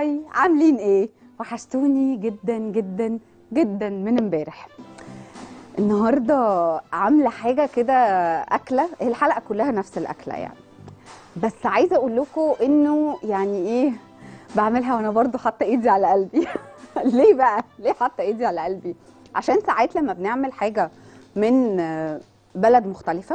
هاي عاملين ايه وحشتوني جدا جدا جدا من امبارح النهارده عامله حاجه كده اكله هي الحلقه كلها نفس الاكله يعني بس عايزه اقول لكم انه يعني ايه بعملها وانا برضو حاطه ايدي على قلبي ليه بقى ليه حاطه ايدي على قلبي عشان ساعات لما بنعمل حاجه من بلد مختلفه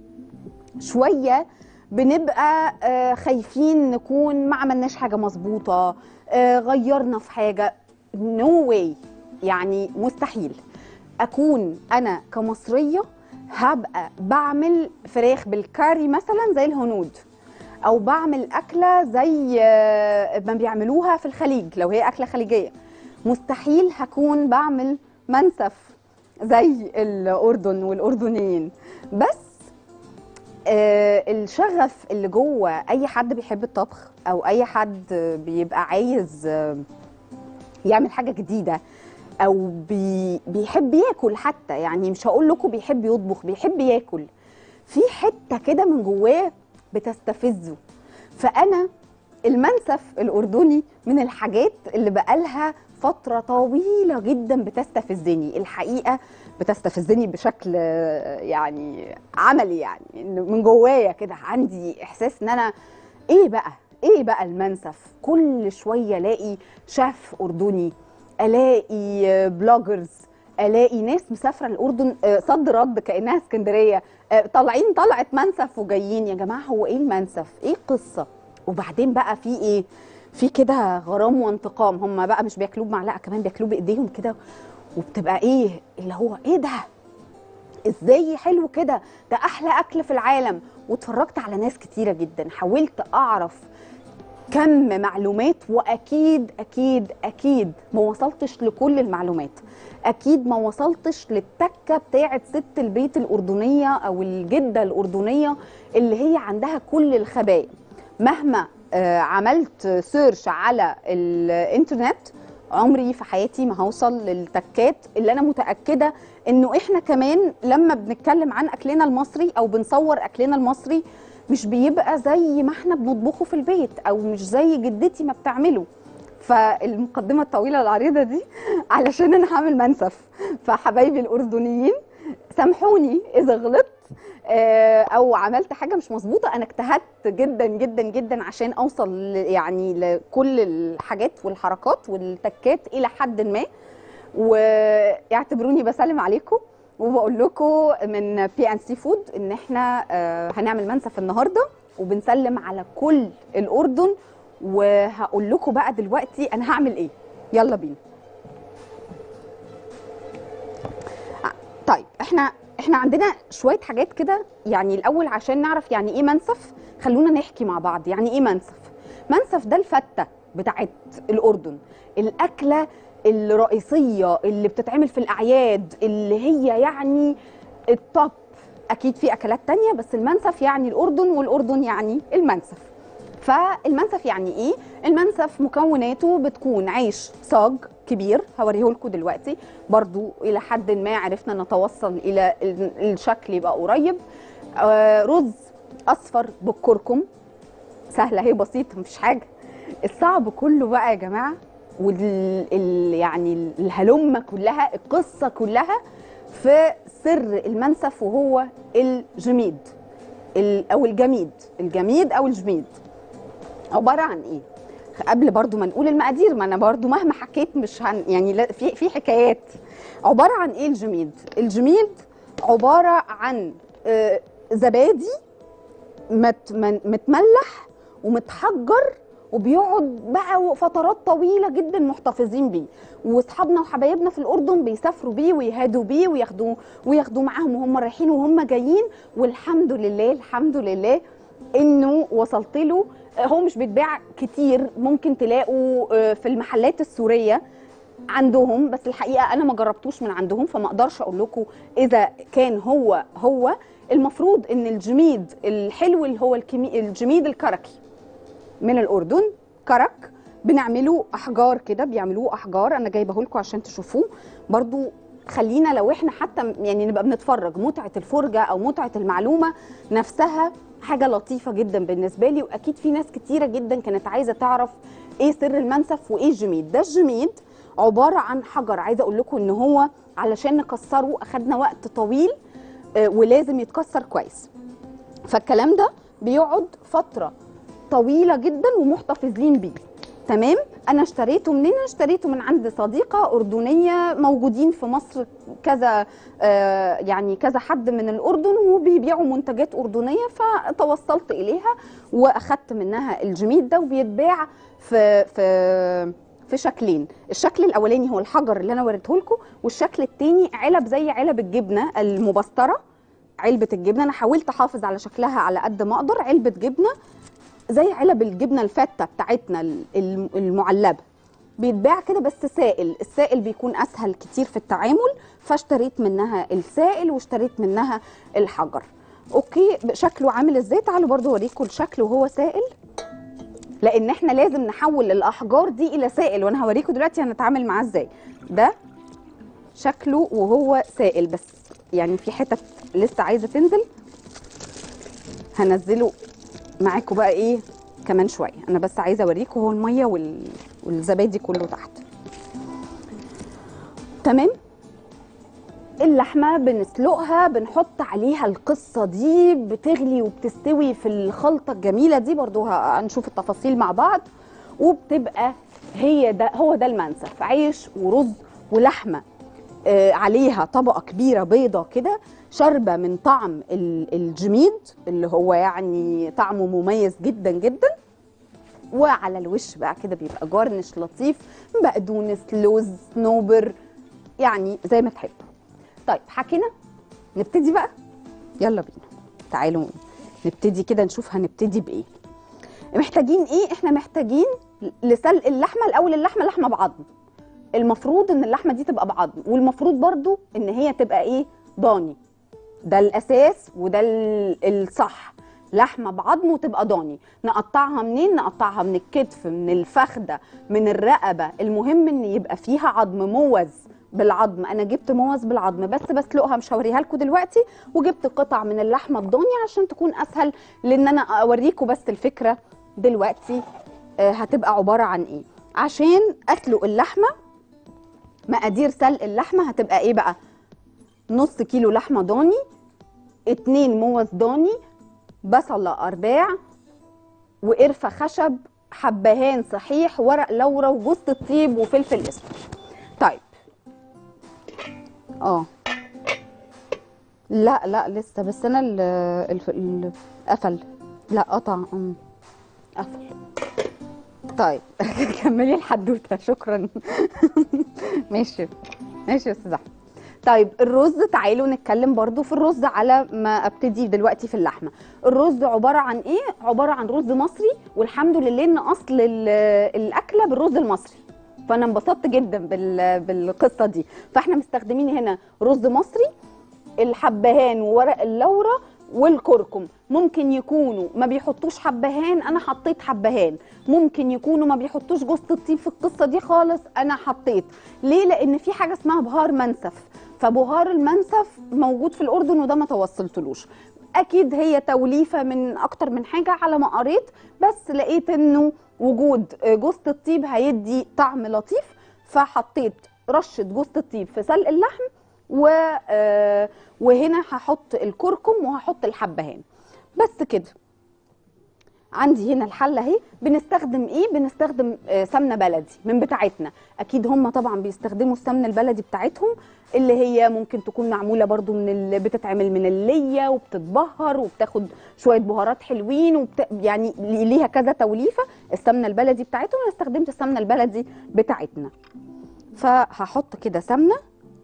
شويه بنبقى آه، خايفين نكون ما عملناش حاجه مظبوطه آه، غيرنا في حاجه نو no واي يعني مستحيل اكون انا كمصريه هبقى بعمل فراخ بالكاري مثلا زي الهنود او بعمل اكله زي آه، ما بيعملوها في الخليج لو هي اكله خليجيه مستحيل هكون بعمل منسف زي الاردن والاردنيين بس آه، الشغف اللي جوه اي حد بيحب الطبخ او اي حد بيبقى عايز آه، يعمل حاجه جديده او بي بيحب ياكل حتى يعني مش هقول لكم بيحب يطبخ بيحب ياكل في حته كده من جواه بتستفزه فانا المنسف الاردني من الحاجات اللي بقالها فتره طويله جدا بتستفزني الحقيقه بتستفزني بشكل آه، يعني عملي يعني إنه من جوايا كده عندي احساس ان انا ايه بقى ايه بقى المنسف كل شويه الاقي شيف اردني الاقي آه، بلوجرز الاقي ناس مسافره الاردن آه، صد رد كانها اسكندريه آه، طالعين طلعت منسف وجايين يا جماعه هو ايه المنسف ايه القصه وبعدين بقى في ايه في كده غرام وانتقام هم بقى مش بياكلوه بمعلقه كمان بياكلوه بايديهم كده وبتبقى ايه اللي هو ايه ده ازاي حلو كده ده احلى اكل في العالم واتفرجت على ناس كتيره جدا حاولت اعرف كم معلومات واكيد اكيد اكيد ما وصلتش لكل المعلومات اكيد ما وصلتش للتكه بتاعه ست البيت الاردنيه او الجده الاردنيه اللي هي عندها كل الخبايا مهما آه، عملت سيرش على الانترنت عمري في حياتي ما هوصل للتكات اللي انا متاكده انه احنا كمان لما بنتكلم عن اكلنا المصري او بنصور اكلنا المصري مش بيبقى زي ما احنا بنطبخه في البيت او مش زي جدتي ما بتعمله فالمقدمه الطويله العريضه دي علشان انا هعمل منسف فحبايبي الاردنيين سامحوني اذا غلطت آه، او عملت حاجه مش مظبوطه انا اجتهدت جدا جدا جدا عشان اوصل ل- يعني لكل الحاجات والحركات والتكات الى حد ما واعتبروني بسلم عليكم وبقول لكم من بي ان سي فود ان احنا آه، هنعمل منسف النهارده وبنسلم على كل الاردن وهقول لكم بقى دلوقتي انا هعمل ايه يلا بينا طيب احنا احنا عندنا شويه حاجات كده يعني الاول عشان نعرف يعني ايه منسف خلونا نحكي مع بعض يعني ايه منسف منسف ده الفته بتاعت الاردن الاكله الرئيسيه اللي بتتعمل في الاعياد اللي هي يعني التوب اكيد في اكلات تانية بس المنسف يعني الاردن والاردن يعني المنسف فالمنسف يعني ايه المنسف مكوناته بتكون عيش صاج كبير هوريه لكم دلوقتي برضو الى حد ما عرفنا نتوصل الى ال- الشكل يبقى قريب آه رز اصفر بالكركم سهله هي بسيطه مفيش حاجه الصعب كله بقى يا جماعه وال ال يعني الهلمه كلها القصه كلها في سر المنسف وهو الجميد ال- او الجميد الجميد او الجميد عباره عن ايه قبل برضو ما نقول المقادير ما انا برضو مهما حكيت مش هن يعني لا- في في حكايات عباره عن ايه الجميد الجميد عباره عن آه، زبادي مت من- متملح ومتحجر وبيقعد بقى فترات طويله جدا محتفظين بيه واصحابنا وحبايبنا في الاردن بيسافروا بيه ويهادوا بيه وياخدوه وياخدوه معاهم وهم رايحين وهم جايين والحمد لله الحمد لله انه وصلت له هو مش بيتباع كتير ممكن تلاقوا آه، في المحلات السوريه عندهم بس الحقيقه انا ما جربتوش من عندهم فما اقدرش اقول لكم اذا كان هو هو المفروض ان الجميد الحلو اللي هو الكمي الجميد الكركي من الاردن كرك بنعمله احجار كده بيعملوه احجار انا جايبه لكم عشان تشوفوه برضو خلينا لو احنا حتى يعني نبقى بنتفرج متعه الفرجه او متعه المعلومه نفسها حاجه لطيفه جدا بالنسبه لي واكيد في ناس كتيره جدا كانت عايزه تعرف ايه سر المنسف وايه الجميد ده الجميد عباره عن حجر عايزه اقول لكم ان هو علشان نكسره اخدنا وقت طويل آه، ولازم يتكسر كويس فالكلام ده بيقعد فتره طويله جدا ومحتفظين بيه تمام انا اشتريته منين أنا اشتريته من عند صديقه اردنيه موجودين في مصر كذا آه يعني كذا حد من الاردن وبيبيعوا منتجات اردنيه فتوصلت اليها واخدت منها الجميد ده وبيتباع في في في شكلين الشكل الاولاني هو الحجر اللي انا وريته لكم والشكل الثاني علب زي علب الجبنه المبستره علبه الجبنه انا حاولت احافظ على شكلها على قد ما اقدر علبه جبنه زي علب الجبنه الفته بتاعتنا ال- الم- المعلبه بيتباع كده بس سائل السائل بيكون اسهل كتير في التعامل فاشتريت منها السائل واشتريت منها الحجر اوكي شكله عامل ازاي تعالوا برضو اوريكم الشكل وهو سائل لان احنا لازم نحول الاحجار دي الى سائل وانا هوريكم دلوقتي هنتعامل معاه ازاي ده شكله وهو سائل بس يعني في حتت لسه عايزه تنزل هنزله معاكم بقى ايه كمان شويه انا بس عايزه اوريكم هو الميه وال... والزبادي كله تحت تمام اللحمه بنسلقها بنحط عليها القصه دي بتغلي وبتستوي في الخلطه الجميله دي برضو ه- هنشوف التفاصيل مع بعض وبتبقى هي ده هو ده المنسف عيش ورز ولحمه آه، عليها طبقه كبيره بيضه كده شاربه من طعم ال- الجميد اللي هو يعني طعمه مميز جدا جدا وعلى الوش بقى كده بيبقى جارنش لطيف بقدونس لوز صنوبر يعني زي ما تحبوا طيب حكينا نبتدي بقى يلا بينا تعالوا نبتدي كده نشوف هنبتدي بايه محتاجين ايه احنا محتاجين لسلق اللحمه الاول اللحمه لحمه بعظم المفروض ان اللحمه دي تبقى بعظم والمفروض برضو ان هي تبقى ايه ضاني ده الاساس وده ال- الصح لحمه بعظم وتبقى ضاني نقطعها منين نقطعها من الكتف من الفخده من الرقبه المهم ان يبقى فيها عظم موز بالعظم انا جبت موز بالعظم بس بسلقها مش هوريها لكم دلوقتي وجبت قطع من اللحمه الضاني عشان تكون اسهل لان انا اوريكم بس الفكره دلوقتي آه، هتبقى عباره عن ايه عشان اسلق اللحمه مقادير سلق اللحمه هتبقى ايه بقى نص كيلو لحمه ضاني اتنين موز ضاني بصله ارباع وقرفه خشب حبهان صحيح ورق لورا وجوز الطيب وفلفل اسود طيب اه لا لا لسه بس انا ال ال- ال- قفل لا قطع أم. قفل طيب كملي الحدوته شكرا ماشي ماشي يا استاذ احمد طيب الرز تعالوا نتكلم برضو في الرز على ما ابتدي دلوقتي في اللحمه الرز عباره عن ايه عباره عن رز مصري والحمد لله ان اصل ال- الاكله بالرز المصري فانا انبسطت جدا بال- بالقصه دي فاحنا مستخدمين هنا رز مصري الحبهان وورق اللورة والكركم ممكن يكونوا ما بيحطوش حبهان انا حطيت حبهان ممكن يكونوا ما بيحطوش جوز الطيب في القصه دي خالص انا حطيت ليه لان في حاجه اسمها بهار منسف فبهار المنسف موجود في الاردن وده ما توصلتلوش اكيد هي توليفه من اكتر من حاجه على ما قريت بس لقيت انه وجود جوز الطيب هيدي طعم لطيف فحطيت رشه جوز الطيب في سلق اللحم و آه، وهنا هحط الكركم وهحط الحبهان بس كده عندي هنا الحله اهي بنستخدم ايه بنستخدم آه، سمنه بلدي من بتاعتنا اكيد هم طبعا بيستخدموا السمنه البلدي بتاعتهم اللي هي ممكن تكون معموله برضو من ال... بتتعمل من الليه وبتتبهر وبتاخد شويه بهارات حلوين وبت... يعني ليها كذا توليفه السمنه البلدي بتاعتهم انا استخدمت السمنه البلدي بتاعتنا فهحط كده سمنه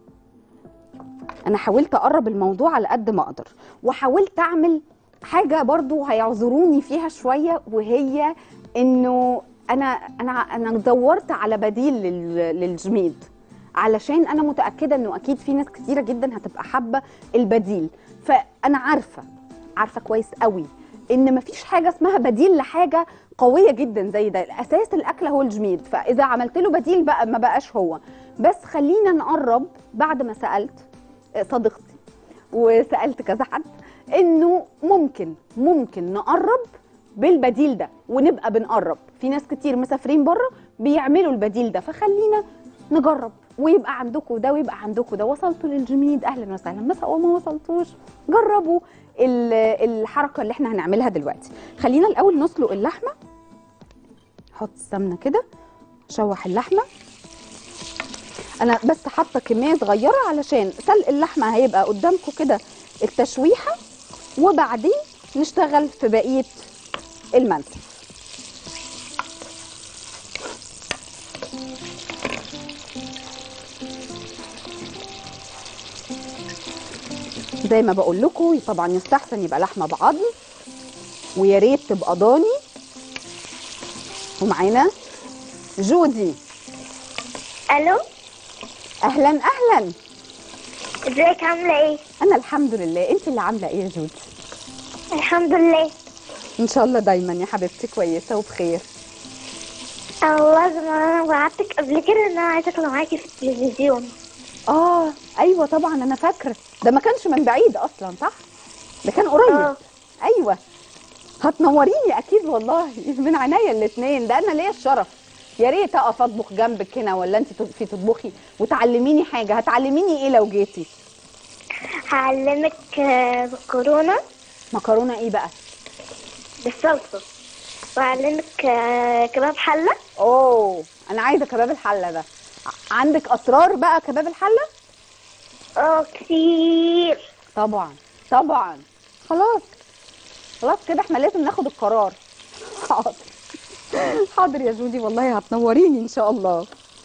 انا حاولت اقرب الموضوع على قد ما اقدر وحاولت اعمل حاجه برضو هيعذروني فيها شويه وهي انه انا انا انا دورت على بديل لل- للجميد علشان انا متاكده انه اكيد في ناس كتيره جدا هتبقى حابه البديل فانا عارفه عارفه كويس قوي ان مفيش حاجه اسمها بديل لحاجه قويه جدا زي ده اساس الاكله هو الجميد فاذا عملت له بديل بقى ما بقاش هو بس خلينا نقرب بعد ما سالت صديقتي وسالت كذا حد انه ممكن ممكن نقرب بالبديل ده ونبقى بنقرب في ناس كتير مسافرين بره بيعملوا البديل ده فخلينا نجرب ويبقى عندكم ده ويبقى عندكم ده وصلتوا للجميد اهلا وسهلا بس او ما وصلتوش جربوا ال- الحركه اللي احنا هنعملها دلوقتي خلينا الاول نسلق اللحمه نحط السمنه كده شوح اللحمه انا بس حاطه كميه صغيره علشان سلق اللحمه هيبقى قدامكم كده التشويحه وبعدين نشتغل في بقيه المنسف زي ما بقول لكم طبعا يستحسن يبقى لحمه بعظم ويا ريت تبقى ضاني ومعانا جودي الو اهلا اهلا ازيك عامله ايه انا الحمد لله انت اللي عامله ايه يا جودي الحمد لله ان شاء الله دايما يا حبيبتي كويسه وبخير الله زي ما انا وعدتك قبل كده ان انا عايزه اطلع معاكي في التلفزيون اه ايوه طبعا انا فاكره ده ما كانش من بعيد اصلا صح ده كان قريب آه. ايوه هتنوريني اكيد والله من عينيا الاثنين ده انا ليا الشرف يا ريت اقف اطبخ جنبك هنا ولا انت تقفي تطبخي وتعلميني حاجه هتعلميني ايه لو جيتي هعلمك آه، مكرونه مكرونه ايه بقى بالصلصه وهعلمك آه، كباب حله اوه انا عايزه كباب الحله ده ع- عندك اسرار بقى كباب الحله اه كتير طبعا طبعا خلاص خلاص كده احنا لازم ناخد القرار حاضر حاضر يا جودي والله هتنوريني ان شاء الله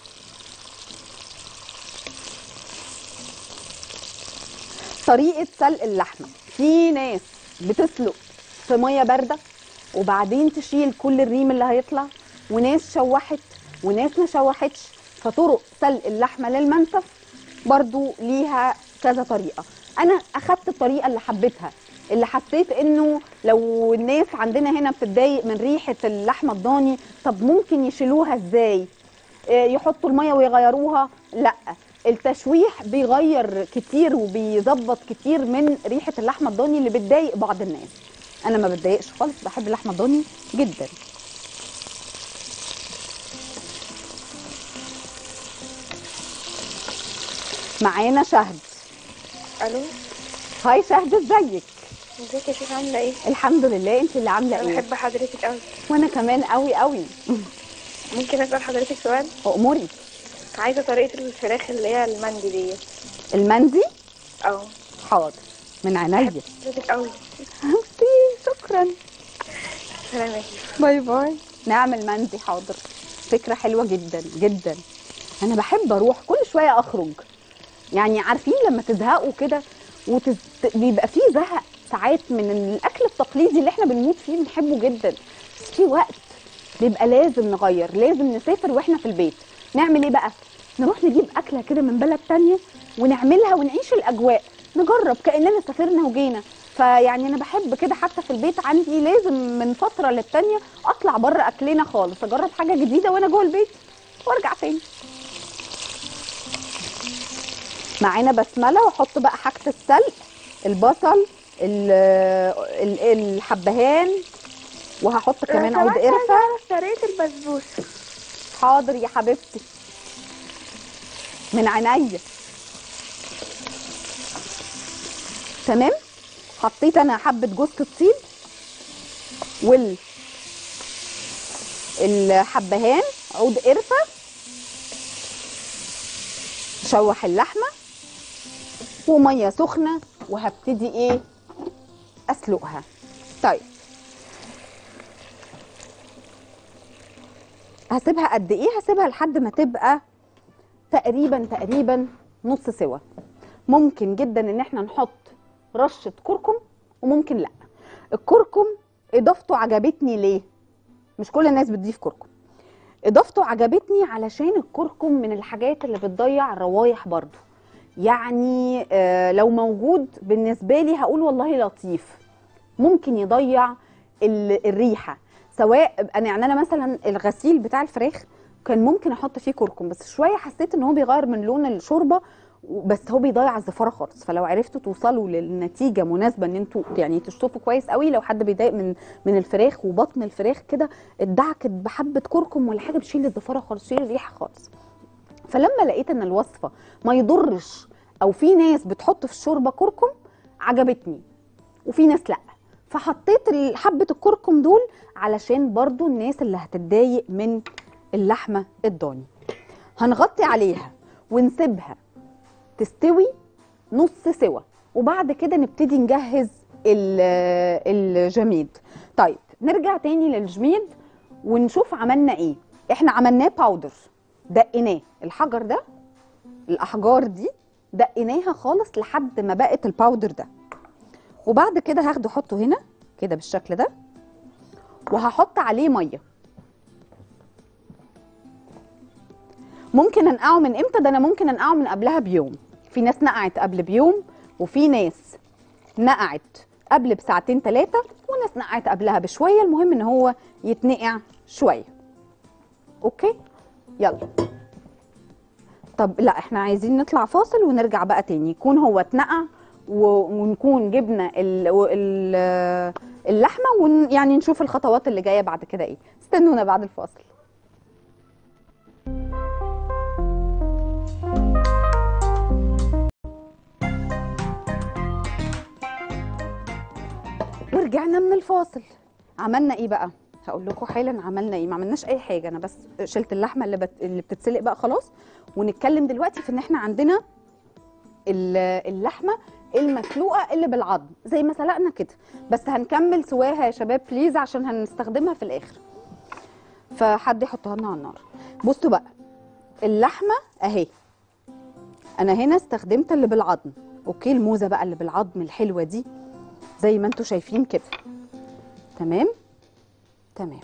طريقة سلق اللحمة في ناس بتسلق في مية باردة وبعدين تشيل كل الريم اللي هيطلع وناس شوحت وناس ما شوحتش فطرق سلق اللحمة للمنسف برضو ليها كذا طريقة أنا أخدت الطريقة اللي حبيتها اللي حسيت انه لو الناس عندنا هنا بتتضايق من ريحة اللحمة الضاني طب ممكن يشيلوها ازاي آه، يحطوا المية ويغيروها لا التشويح بيغير كتير وبيظبط كتير من ريحة اللحمة الضاني اللي بتضايق بعض الناس انا ما بتضايقش خالص بحب اللحمة الضاني جدا معانا شهد الو هاي شهد ازيك ازيك يا شيخ عامله ايه الحمد لله انت اللي عامله انا ايه بحب حضرتك قوي وانا كمان قوي قوي ممكن اسال حضرتك سؤال اموري عايزه طريقه الفراخ اللي هي المندي ديت المندي اه حاضر من عينيا حضرتك قوي ميرسي، شكرا سلام يا شيخ باي باي نعمل مندي حاضر فكرة حلوة جدا جدا أنا بحب أروح كل شوية أخرج يعني عارفين لما تزهقوا كده وتز... بيبقى فيه زهق ساعات من الأكل التقليدي اللي احنا بنموت فيه بنحبه جدا بس في وقت بيبقى لازم نغير لازم نسافر واحنا في البيت نعمل ايه بقى نروح نجيب أكلة كده من بلد تانية ونعملها ونعيش الأجواء نجرب كأننا سافرنا وجينا فيعني انا بحب كده حتى في البيت عندي لازم من فتره للتانيه اطلع بره اكلنا خالص اجرب حاجه جديده وانا جوه البيت وارجع تاني معانا بسمله واحط بقى حاجه السلق البصل ال- ال- الحبهان وهحط كمان لو عود سمحت قرفه عايزة أعرف طريقه البسبوسه حاضر يا حبيبتي من عينيا تمام حطيت انا حبه جوز الطيب وال الحبهان عود قرفه شوح اللحمه وميه سخنه وهبتدي ايه اسلقها طيب هسيبها قد ايه هسيبها لحد ما تبقى تقريبا تقريبا نص سوا ممكن جدا ان احنا نحط رشه كركم وممكن لا الكركم اضافته عجبتني ليه مش كل الناس بتضيف كركم اضافته عجبتني علشان الكركم من الحاجات اللي بتضيع الروايح برضو يعني آه لو موجود بالنسبه لي هقول والله لطيف ممكن يضيع ال- الريحه سواء انا يعني انا مثلا الغسيل بتاع الفراخ كان ممكن احط فيه كركم بس شويه حسيت ان هو بيغير من لون الشوربه بس هو بيضيع الزفاره خالص فلو عرفتوا توصلوا للنتيجه مناسبه ان انتوا يعني تشطفوا كويس قوي لو حد بيضايق من من الفراخ وبطن الفراخ كده اتدعكت بحبه كركم ولا حاجه بتشيل الزفاره خالص تشيل الريحه خالص فلما لقيت ان الوصفه ما يضرش او في ناس بتحط في الشوربه كركم عجبتني وفي ناس لا فحطيت ال- حبه الكركم دول علشان برضو الناس اللي هتتضايق من اللحمه الضاني هنغطي عليها ونسيبها تستوي نص سوا وبعد كده نبتدي نجهز ال- الجميد طيب نرجع تاني للجميد ونشوف عملنا ايه احنا عملناه باودر دقيناه الحجر ده الاحجار دي دقيناها خالص لحد ما بقت الباودر ده وبعد كده هاخده احطه هنا كده بالشكل ده وهحط عليه ميه ممكن انقعه من امتى ده انا ممكن انقعه من قبلها بيوم في ناس نقعت قبل بيوم وفي ناس نقعت قبل بساعتين ثلاثه وناس نقعت قبلها بشويه المهم ان هو يتنقع شويه اوكي يلا طب لا احنا عايزين نطلع فاصل ونرجع بقى تاني يكون هو اتنقع و- ونكون جبنا ال- و- ال- اللحمه ويعني نشوف الخطوات اللي جايه بعد كده ايه استنونا بعد الفاصل ورجعنا من الفاصل عملنا ايه بقى هقول لكم حالا عملنا ايه ما عملناش اي حاجه انا بس شلت اللحمه اللي, بت... اللي بتتسلق بقى خلاص ونتكلم دلوقتي في ان احنا عندنا ال- اللحمه المسلوقه اللي بالعظم زي ما سلقنا كده بس هنكمل سواها يا شباب بليز عشان هنستخدمها في الاخر فحد يحطها لنا على النار بصوا بقى اللحمه اهي انا هنا استخدمت اللي بالعظم اوكي الموزه بقى اللي بالعظم الحلوه دي زي ما انتم شايفين كده تمام تمام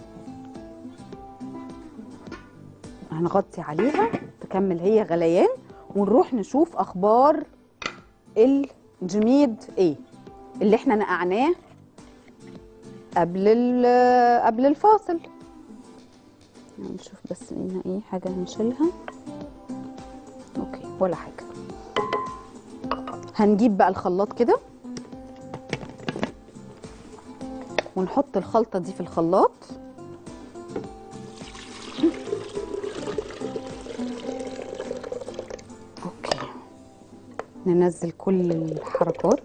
هنغطي عليها تكمل هي غليان ونروح نشوف اخبار الجميد ايه اللي احنا نقعناه قبل ال- قبل الفاصل نشوف بس لنا ايه حاجه هنشيلها اوكي ولا حاجه هنجيب بقى الخلاط كده ونحط الخلطه دي في الخلاط اوكي ننزل كل الحركات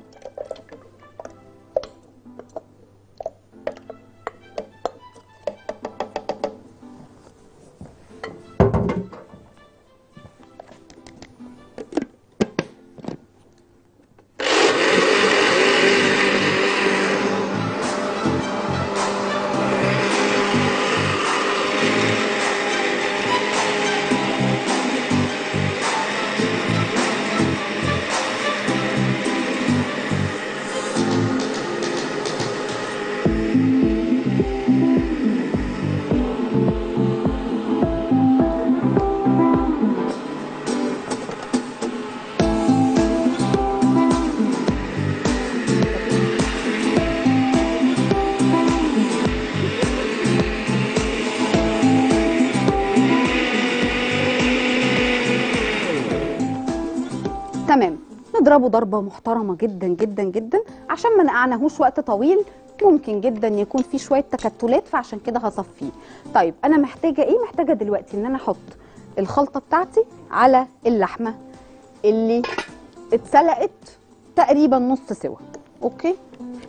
تمام نضربه ضربه محترمه جدا جدا جدا عشان ما نقعناهوش وقت طويل ممكن جدا يكون فيه شويه تكتلات فعشان كده هصفيه طيب انا محتاجه ايه محتاجه دلوقتي ان انا احط الخلطه بتاعتي على اللحمه اللي اتسلقت تقريبا نص سوا اوكي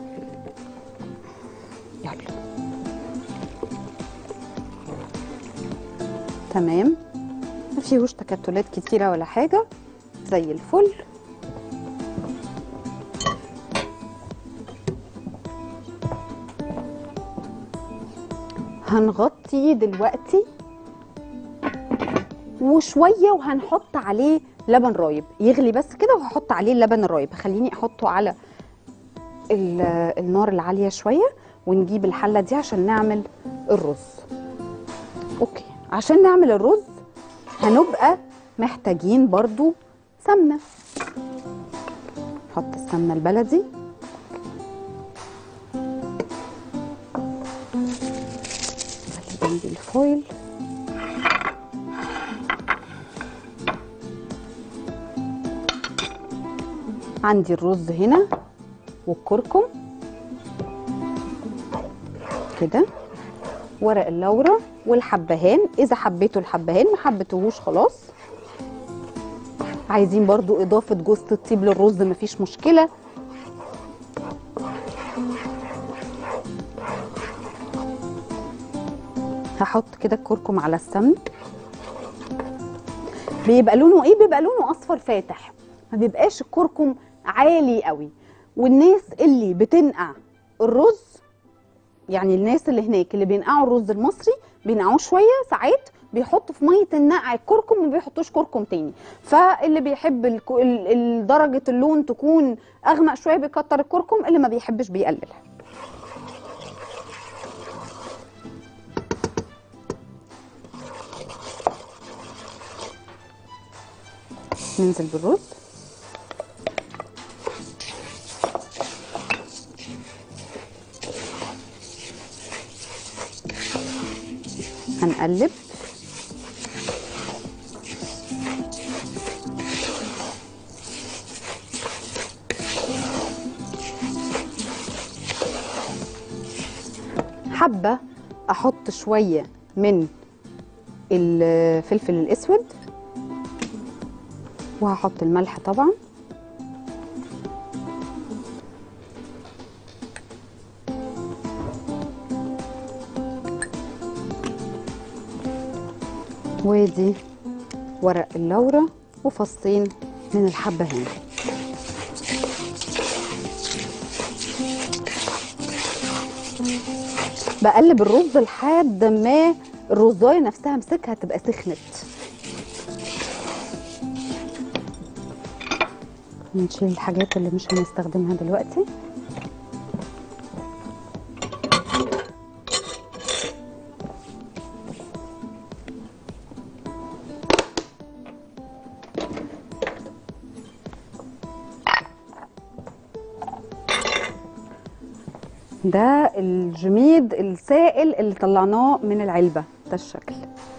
يلا تمام ما فيهوش تكتلات كتيره ولا حاجه زي الفل هنغطي دلوقتي وشويه وهنحط عليه لبن رايب يغلي بس كده وهحط عليه اللبن الرايب خليني احطه على ال- النار العاليه شويه ونجيب الحله دي عشان نعمل الرز اوكي عشان نعمل الرز هنبقى محتاجين برضو سمنه نحط السمنه البلدي خلي جنبي الفويل عندي الرز هنا والكركم كده ورق اللورة والحبهان اذا حبيتوا الحبهان ما حبيتوهوش خلاص عايزين برضو اضافة جوز الطيب للرز مفيش مشكلة هحط كده الكركم على السمن بيبقى لونه ايه بيبقى لونه اصفر فاتح ما بيبقاش الكركم عالي قوي والناس اللي بتنقع الرز يعني الناس اللي هناك اللي بينقعوا الرز المصري بينقعوه شويه ساعات بيحطوا في ميه النقع الكركم وما بيحطوش كركم تاني فاللي بيحب الك- ال- ال- درجه اللون تكون اغمق شويه بيكتر الكركم اللي ما بيحبش بيقللها ننزل بالرز هنقلب حابة أحط شوية من الفلفل الأسود وهحط الملح طبعا وادي ورق اللورة وفصين من الحبهان بقلب الرز لحد ما الرزايه نفسها امسكها تبقى سخنت نشيل الحاجات اللي مش هنستخدمها دلوقتي ده الجميد السائل اللي طلعناه من العلبة ده الشكل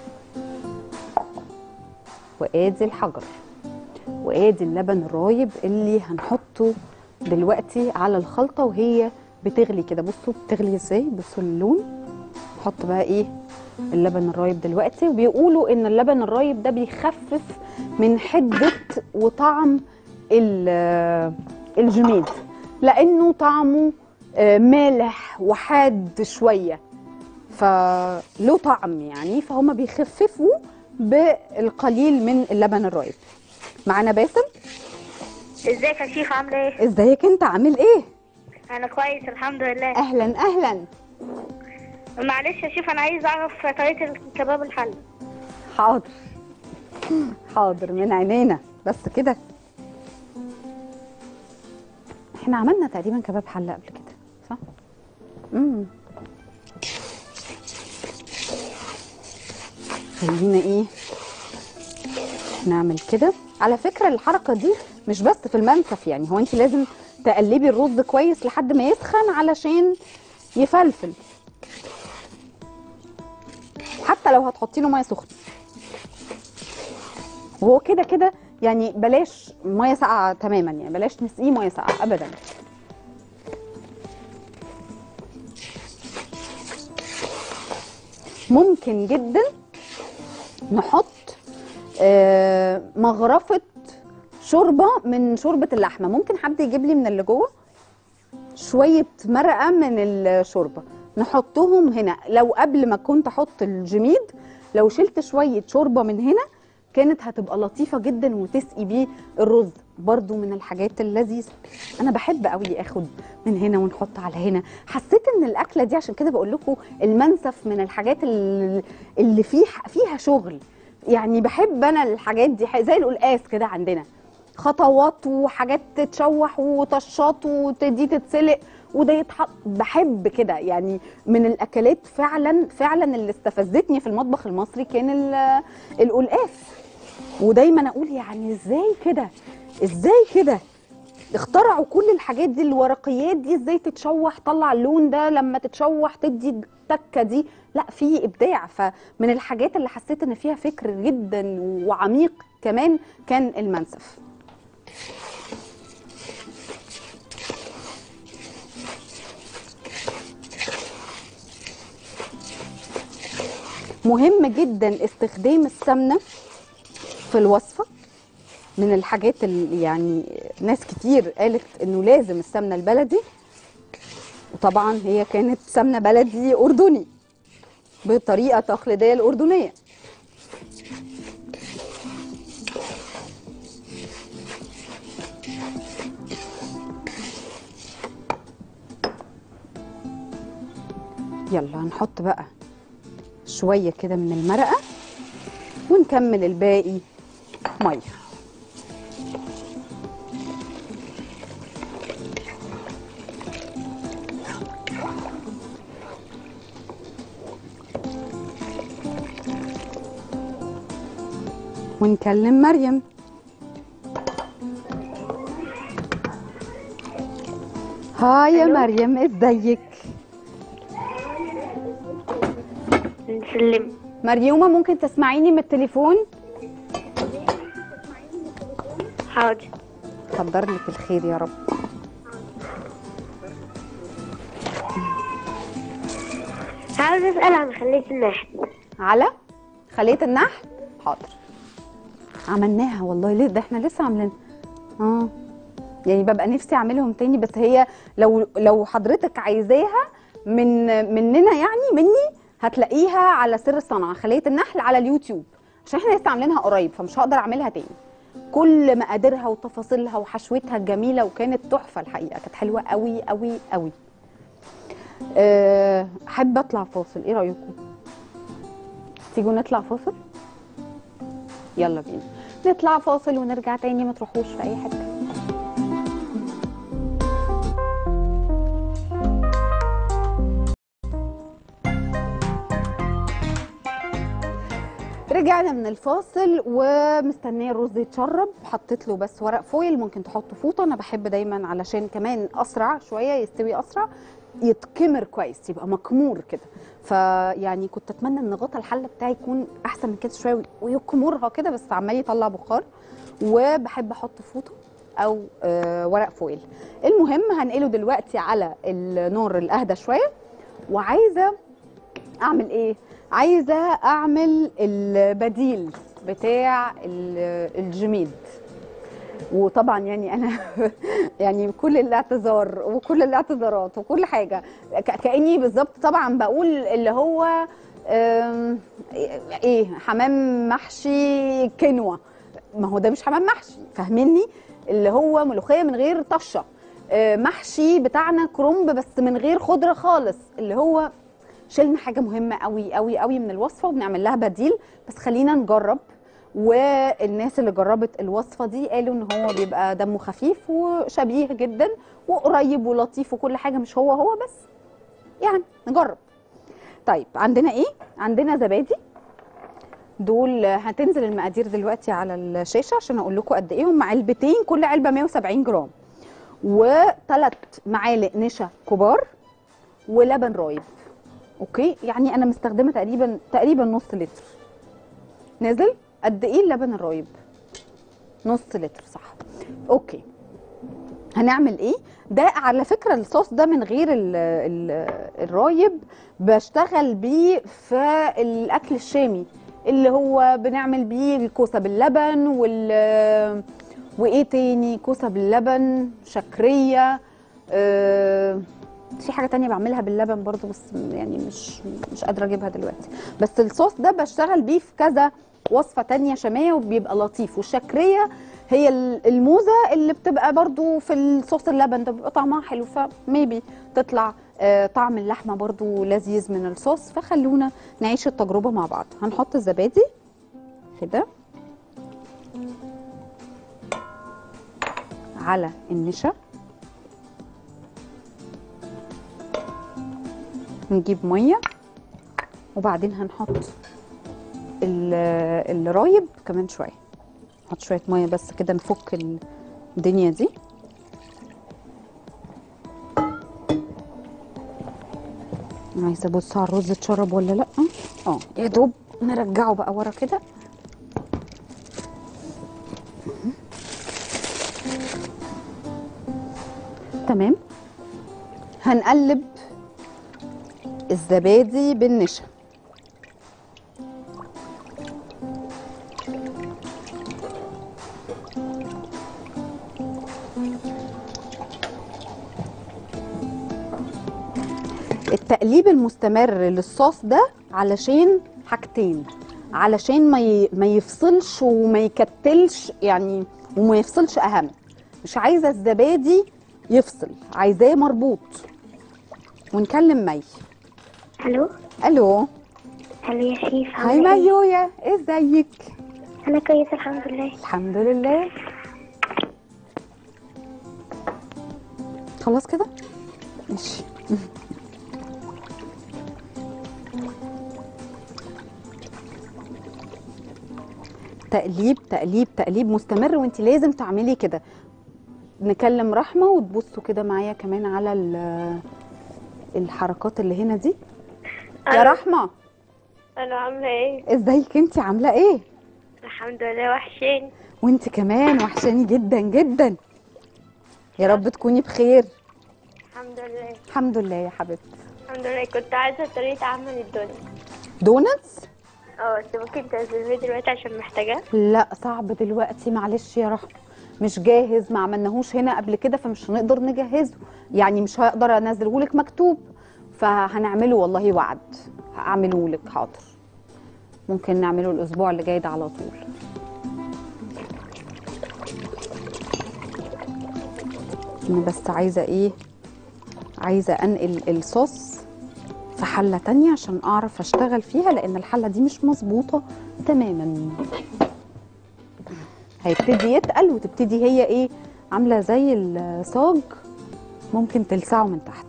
وادي الحجر وادي اللبن الرايب اللي هنحطه دلوقتي على الخلطة وهي بتغلي كده بصوا بتغلي ازاي بصوا اللون نحط بقى ايه اللبن الرايب دلوقتي وبيقولوا ان اللبن الرايب ده بيخفف من حدة وطعم ال- الجميد لانه طعمه آه، مالح وحاد شويه فله طعم يعني فهم بيخففوا بالقليل من اللبن الرايب معانا باسم ازيك يا شيخ عامله ايه؟ ازيك انت عامل ايه انا كويس الحمد لله اهلا اهلا معلش يا شيخ انا عايز اعرف طريقه الكباب الحل حاضر حاضر من عينينا بس كده احنا عملنا تقريبا كباب حله قبل كده صح امم خلينا ايه نعمل كده على فكره الحركه دي مش بس في المنسف يعني هو انت لازم تقلبي الرز كويس لحد ما يسخن علشان يفلفل حتى لو هتحطي له ميه سخنه وهو كده كده يعني بلاش ميه ساقعه تماما يعني بلاش نسقيه ميه ساقعه ابدا ممكن جدا نحط آه، مغرفه شوربه من شوربه اللحمه ممكن حد يجيب لي من اللي جوه شويه مرقه من الشوربه نحطهم هنا لو قبل ما كنت احط الجميد لو شلت شويه شوربه من هنا كانت هتبقى لطيفه جدا وتسقي بيه الرز برضو من الحاجات اللذيذه انا بحب قوي اخد من هنا ونحط على هنا حسيت ان الاكله دي عشان كده بقول لكم المنسف من الحاجات ال- اللي فيه فيها شغل يعني بحب انا الحاجات دي زي القلقاس كده عندنا خطوات وحاجات تتشوح وطشات ودي تتسلق وده يتحط بحب كده يعني من الاكلات فعلا فعلا اللي استفزتني في المطبخ المصري كان ال- القلقاس ودايما اقول يعني ازاي كده ازاي كده اخترعوا كل الحاجات دي الورقيات دي ازاي تتشوح طلع اللون ده لما تتشوح تدي التكه دي لا في ابداع فمن الحاجات اللي حسيت ان فيها فكر جدا وعميق كمان كان المنسف مهم جدا استخدام السمنه في الوصفه من الحاجات اللي يعني ناس كتير قالت انه لازم السمنه البلدي وطبعا هي كانت سمنه بلدي اردني بالطريقه التقليديه الاردنيه يلا هنحط بقى شويه كده من المرقه ونكمل الباقي ميه ونكلم مريم هاي يا ألو. مريم ازيك نسلم مريومه ممكن تسمعيني من التليفون حاضر قدر لك الخير يا رب عاوز اسال عن خلية النحل على خليه النحل حاضر عملناها والله ليه ده احنا لسه عاملين اه يعني ببقى نفسي اعملهم تاني بس هي لو لو حضرتك عايزاها من مننا يعني مني هتلاقيها على سر الصنعه خليه النحل على اليوتيوب عشان احنا لسه عاملينها قريب فمش هقدر اعملها تاني كل مقاديرها وتفاصيلها وحشوتها الجميله وكانت تحفه الحقيقه كانت حلوه قوي قوي قوي أه حابه اطلع فاصل ايه رايكم تيجوا نطلع فاصل يلا بينا نطلع فاصل ونرجع تاني ما تروحوش في اي حته رجعنا من الفاصل ومستنيه الرز يتشرب حطيت له بس ورق فويل ممكن تحطوا فوطه انا بحب دايما علشان كمان اسرع شويه يستوي اسرع يتكمر كويس يبقى مكمور كده فيعني كنت اتمنى ان غطا الحله بتاعي يكون احسن من كده شويه ويكمرها كده بس عمال يطلع بخار وبحب احط فوطه او آه ورق فويل المهم هنقله دلوقتي على النار الاهدى شويه وعايزه اعمل ايه عايزه اعمل البديل بتاع ال- الجميد وطبعا يعني انا يعني كل الاعتذار وكل الاعتذارات وكل حاجه ك- كاني بالظبط طبعا بقول اللي هو آم، ايه حمام محشي كنوه ما هو ده مش حمام محشي فاهميني اللي هو ملوخيه من غير طشه آه، محشي بتاعنا كرنب بس من غير خضره خالص اللي هو شلنا حاجه مهمه قوي قوي قوي من الوصفه وبنعمل لها بديل بس خلينا نجرب والناس اللي جربت الوصفه دي قالوا ان هو بيبقى دمه خفيف وشبيه جدا وقريب ولطيف وكل حاجه مش هو هو بس يعني نجرب طيب عندنا ايه عندنا زبادي دول هتنزل المقادير دلوقتي على الشاشه عشان اقول لكم قد ايه هم علبتين كل علبه 170 جرام وثلاث معالق نشا كبار ولبن رايب اوكي يعني انا مستخدمه تقريبا تقريبا نص لتر نازل قد ايه اللبن الرايب نص لتر صح اوكي هنعمل ايه ده على فكره الصوص ده من غير ال ال الرايب بشتغل بيه في الاكل الشامي اللي هو بنعمل بيه الكوسه باللبن وال وايه تاني كوسه باللبن شكريه أه في حاجه تانية بعملها باللبن برضو بس يعني مش مش قادره اجيبها دلوقتي بس الصوص ده بشتغل بيه في كذا وصفه تانية شاميه وبيبقى لطيف والشكريه هي ال- الموزه اللي بتبقى برضو في الصوص اللبن ده بيبقى طعمها حلو فميبي تطلع آه، طعم اللحمه برضو لذيذ من الصوص فخلونا نعيش التجربه مع بعض هنحط الزبادي كده على النشا نجيب ميه وبعدين هنحط ال- الرايب كمان شويه نحط شويه ميه بس كده نفك الدنيا دي أنا عايزه ابص على الرز اتشرب ولا لا اه يا دوب نرجعه بقى ورا كده تمام هنقلب الزبادي بالنشا التقليب المستمر للصوص ده علشان حاجتين علشان ما ي... ما يفصلش وما يكتلش يعني وما يفصلش اهم مش عايزه الزبادي يفصل عايزاه مربوط ونكلم مي الو الو الو يا شيف هاي عاملة إيه؟ ميويا ازيك انا كويسه الحمد لله الحمد لله خلاص كده ماشي تقليب تقليب تقليب مستمر وانت لازم تعملي كده نكلم رحمه وتبصوا كده معايا كمان على ال- الحركات اللي هنا دي يا ألو. رحمه انا عامله ايه ازيك انت عامله ايه الحمد لله وحشين وانت كمان وحشاني جدا جدا يا رب تكوني بخير الحمد لله الحمد لله يا حبيبتي الحمد لله كنت عايزه طريقه عمل الدنيا دونتس اه بس ممكن تنزليه دلوقتي عشان محتاجاه لا صعب دلوقتي معلش يا رحمه مش جاهز ما عملناهوش هنا قبل كده فمش هنقدر نجهزه يعني مش هقدر انزله لك مكتوب فهنعمله والله وعد هعمله لك حاضر ممكن نعمله الاسبوع اللي جاي ده على طول انا بس عايزه ايه عايزه انقل الصوص في حله تانية عشان اعرف اشتغل فيها لان الحله دي مش مظبوطه تماما هيبتدي يتقل وتبتدي هي ايه عامله زي الصاج ممكن تلسعه من تحت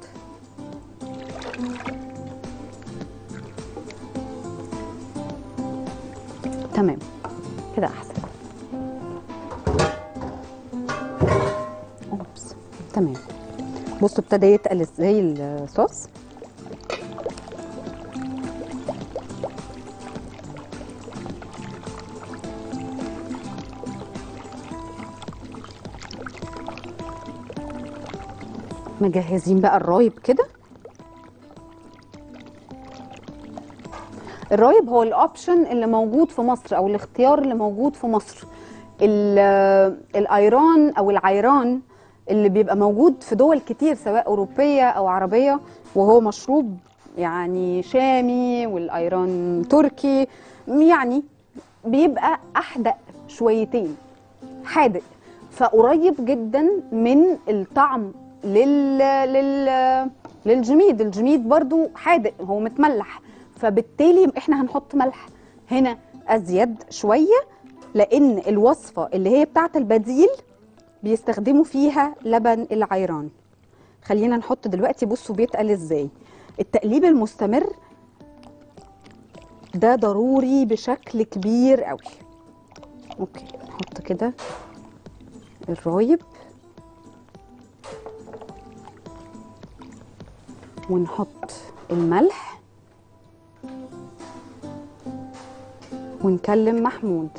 تمام كده احسن اوبس تمام بصوا ابتدى يتقل زي الصوص مجهزين بقى الرايب كده الرايب هو الاوبشن اللي موجود في مصر او الاختيار اللي موجود في مصر ال- الايران او العيران اللي بيبقى موجود في دول كتير سواء اوروبيه او عربيه وهو مشروب يعني شامي والايران تركي يعني بيبقى احدق شويتين حادق فقريب جدا من الطعم لل لل للجميد الجميد برضو حادق هو متملح فبالتالي احنا هنحط ملح هنا ازيد شويه لان الوصفه اللي هي بتاعه البديل بيستخدموا فيها لبن العيران خلينا نحط دلوقتي بصوا بيتقل ازاي التقليب المستمر ده ضروري بشكل كبير قوي اوكي نحط كده الرايب ونحط الملح ونكلم محمود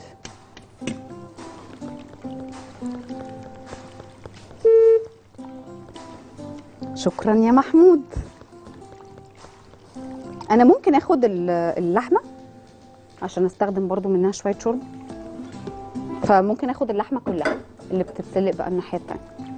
شكرا يا محمود انا ممكن اخد ال- اللحمه عشان استخدم برضو منها شويه شرب فممكن اخد اللحمه كلها اللي بتتسلق بقى الناحيه التانيه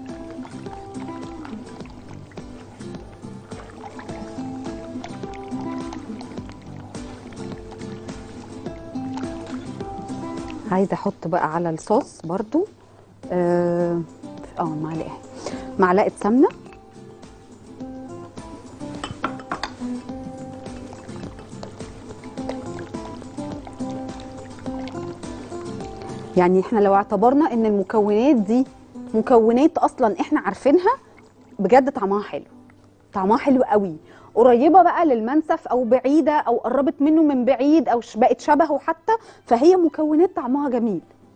عايزه احط بقى على الصوص برضو اه آه، معلقه معلقه سمنه يعني احنا لو اعتبرنا ان المكونات دي مكونات اصلا احنا عارفينها بجد طعمها حلو طعمها حلو قوي قريبه بقى للمنسف او بعيده او قربت منه من بعيد او ش- بقت شبهه حتى فهي مكونات طعمها جميل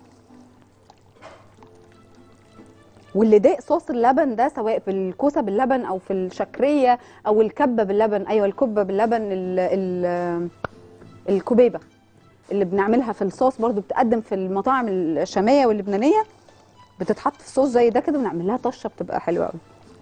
واللي داق صوص اللبن ده سواء في الكوسه باللبن او في الشكريه او الكبه باللبن ايوه الكبه باللبن ال ال الكبيبه اللي بنعملها في الصوص برضو بتقدم في المطاعم الشاميه واللبنانيه بتتحط في صوص زي ده كده ونعمل لها طشه بتبقى حلوه قوي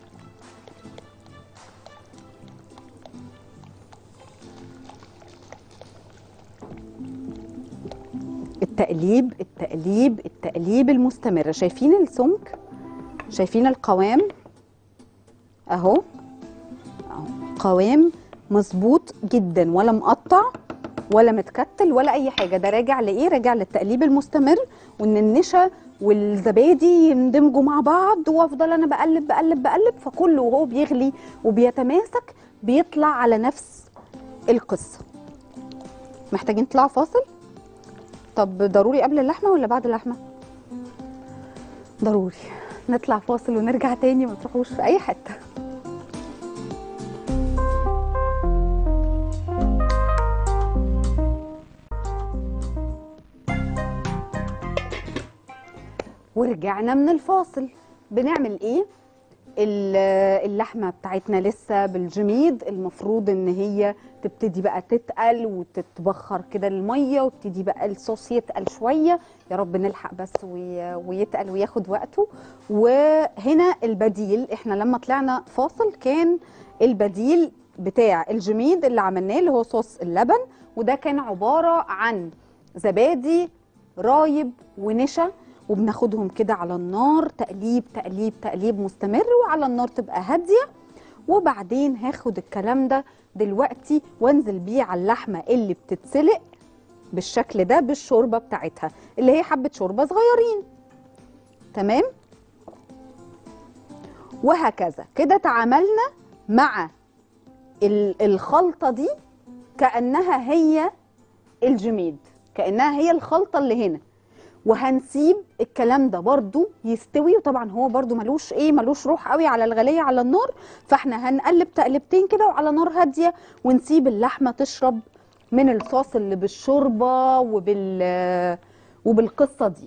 التقليب التقليب التقليب المستمر شايفين السمك شايفين القوام اهو اهو القوام مظبوط جدا ولا مقطع ولا متكتل ولا اي حاجه ده راجع لايه راجع للتقليب المستمر وان النشا والزبادي يندمجوا مع بعض وافضل انا بقلب بقلب بقلب فكله وهو بيغلي وبيتماسك بيطلع على نفس القصه محتاجين نطلع فاصل طب ضروري قبل اللحمه ولا بعد اللحمه ضروري نطلع فاصل ونرجع تاني ما تروحوش في اي حته ورجعنا من الفاصل بنعمل ايه ال- اللحمه بتاعتنا لسه بالجميد المفروض ان هي تبتدي بقى تتقل وتتبخر كده الميه ويبتدي بقى الصوص يتقل شويه يا رب نلحق بس وي- ويتقل وياخد وقته وهنا البديل احنا لما طلعنا فاصل كان البديل بتاع الجميد اللي عملناه اللي هو صوص اللبن وده كان عباره عن زبادي رايب ونشا وبناخدهم كده على النار تقليب تقليب تقليب مستمر وعلى النار تبقى هاديه وبعدين هاخد الكلام ده دلوقتي وانزل بيه على اللحمه اللي بتتسلق بالشكل ده بالشوربه بتاعتها اللي هي حبه شوربه صغيرين تمام وهكذا كده تعاملنا مع ال- الخلطه دي كانها هي الجميد كانها هي الخلطه اللي هنا وهنسيب الكلام ده برضو يستوي وطبعا هو برضو ملوش ايه ملوش روح قوي على الغليه على النار فاحنا هنقلب تقلبتين كده وعلى نار هاديه ونسيب اللحمه تشرب من الصوص اللي بالشوربه وبال وبالقصه دي